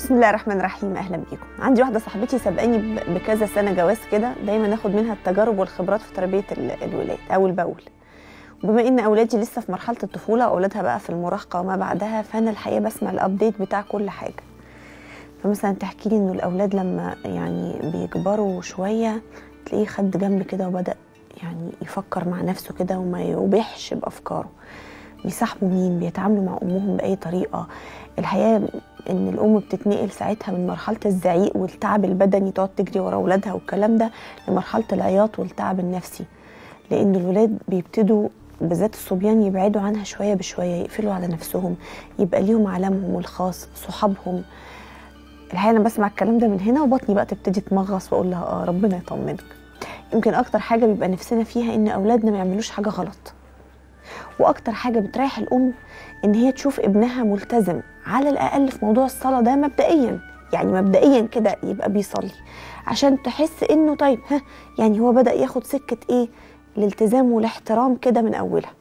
بسم الله الرحمن الرحيم اهلا بيكم عندي واحده صاحبتي سبقاني ب- بكذا سنه جواز كده دايما ناخد منها التجارب والخبرات في تربيه ال- الولاد اول باول وبما ان اولادي لسه في مرحله الطفوله واولادها بقى في المراهقه وما بعدها فانا الحقيقه بسمع الابديت بتاع كل حاجه فمثلا تحكي لي انه الاولاد لما يعني بيكبروا شويه تلاقيه خد جنب كده وبدا يعني يفكر مع نفسه كده وما يبيحش بافكاره بيصاحبوا مين بيتعاملوا مع امهم باي طريقه الحقيقه ان الام بتتنقل ساعتها من مرحله الزعيق والتعب البدني تقعد تجري ورا اولادها والكلام ده لمرحله العياط والتعب النفسي لان الولاد بيبتدوا بالذات الصبيان يبعدوا عنها شويه بشويه يقفلوا على نفسهم يبقى ليهم عالمهم الخاص صحابهم الحقيقه انا بسمع الكلام ده من هنا وبطني بقى تبتدي تمغص واقول لها اه ربنا يطمنك يمكن اكتر حاجه بيبقى نفسنا فيها ان اولادنا ما يعملوش حاجه غلط واكتر حاجه بتريح الام ان هي تشوف ابنها ملتزم على الاقل في موضوع الصلاه ده مبدئيا يعني مبدئيا كده يبقى بيصلي عشان تحس انه طيب ها يعني هو بدا ياخد سكه ايه الالتزام والاحترام كده من اولها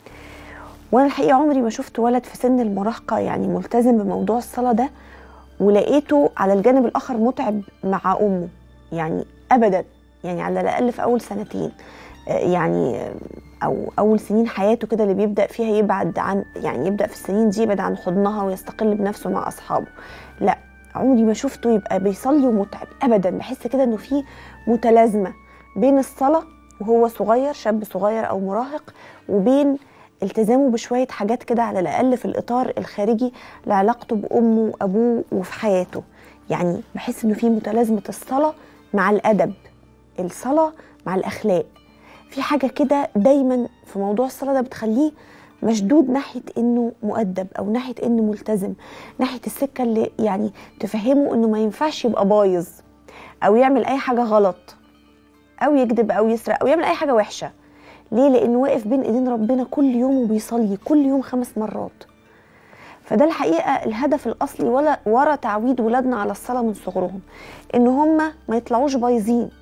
وانا الحقيقه عمري ما شفت ولد في سن المراهقه يعني ملتزم بموضوع الصلاه ده ولقيته على الجانب الاخر متعب مع امه يعني ابدا يعني على الاقل في اول سنتين آه، يعني آه، او اول سنين حياته كده اللي بيبدا فيها يبعد عن يعني يبدا في السنين دي يبعد عن حضنها ويستقل بنفسه مع اصحابه لا عمري ما شفته يبقى بيصلي ومتعب ابدا بحس كده انه في متلازمه بين الصلاه وهو صغير شاب صغير او مراهق وبين التزامه بشويه حاجات كده على الاقل في الاطار الخارجي لعلاقته بامه وابوه وفي حياته يعني بحس انه في متلازمه الصلاه مع الادب الصلاه مع الاخلاق في حاجه كده دايما في موضوع الصلاه ده بتخليه مشدود ناحيه انه مؤدب او ناحيه انه ملتزم ناحيه السكه اللي يعني تفهمه انه ما ينفعش يبقى بايظ او يعمل اي حاجه غلط او يكذب او يسرق او يعمل اي حاجه وحشه ليه لانه واقف بين ايدين ربنا كل يوم وبيصلي كل يوم خمس مرات فده الحقيقه الهدف الاصلي ولا ورا تعويد ولادنا على الصلاه من صغرهم ان هم ما يطلعوش بايظين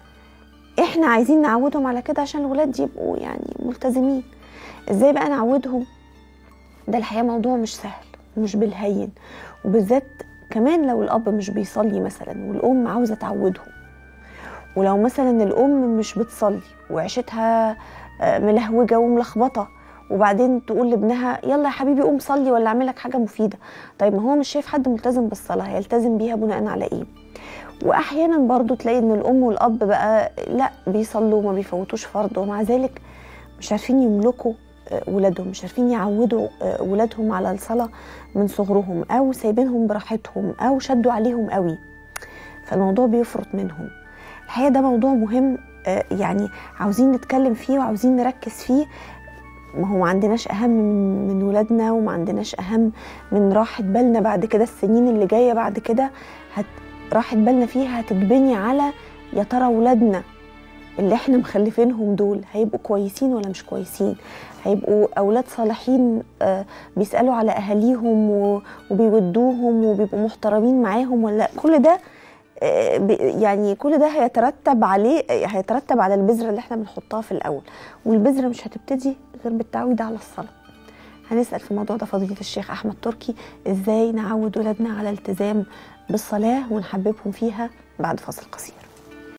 احنا عايزين نعودهم على كده عشان الولاد يبقوا يعني ملتزمين ازاي بقى نعودهم ده الحقيقه موضوع مش سهل ومش بالهين وبالذات كمان لو الاب مش بيصلي مثلا والام عاوزه تعودهم ولو مثلا الام مش بتصلي وعيشتها آه، ملهوجه وملخبطه وبعدين تقول لابنها يلا يا حبيبي قوم صلي ولا اعمل لك حاجه مفيده طيب ما هو مش شايف حد ملتزم بالصلاه هيلتزم بيها بناء على ايه واحيانا برضو تلاقي ان الام والاب بقى لا بيصلوا وما بيفوتوش فرض ومع ذلك مش عارفين يملكوا آه، ولادهم مش عارفين يعودوا آه، ولادهم على الصلاه من صغرهم او سايبينهم براحتهم او شدوا عليهم قوي فالموضوع بيفرط منهم الحقيقه ده موضوع مهم آه، يعني عاوزين نتكلم فيه وعاوزين نركز فيه ما هو ما عندناش اهم من من ولادنا وما عندناش اهم من راحه بالنا بعد كده السنين اللي جايه بعد كده هت راحه بالنا فيها هتتبني على يا ترى ولادنا اللي احنا مخلفينهم دول هيبقوا كويسين ولا مش كويسين هيبقوا اولاد صالحين آه، بيسالوا على اهاليهم و- وبيودوهم وبيبقوا محترمين معاهم ولا لأ؟ كل ده آه، ب- يعني كل ده هيترتب عليه هيترتب على البذره اللي احنا بنحطها في الاول والبذره مش هتبتدي غير بالتعويد على الصلاه هنسال في الموضوع ده فضيله الشيخ احمد تركي ازاي نعود ولادنا على الالتزام بالصلاه ونحببهم فيها بعد فاصل قصير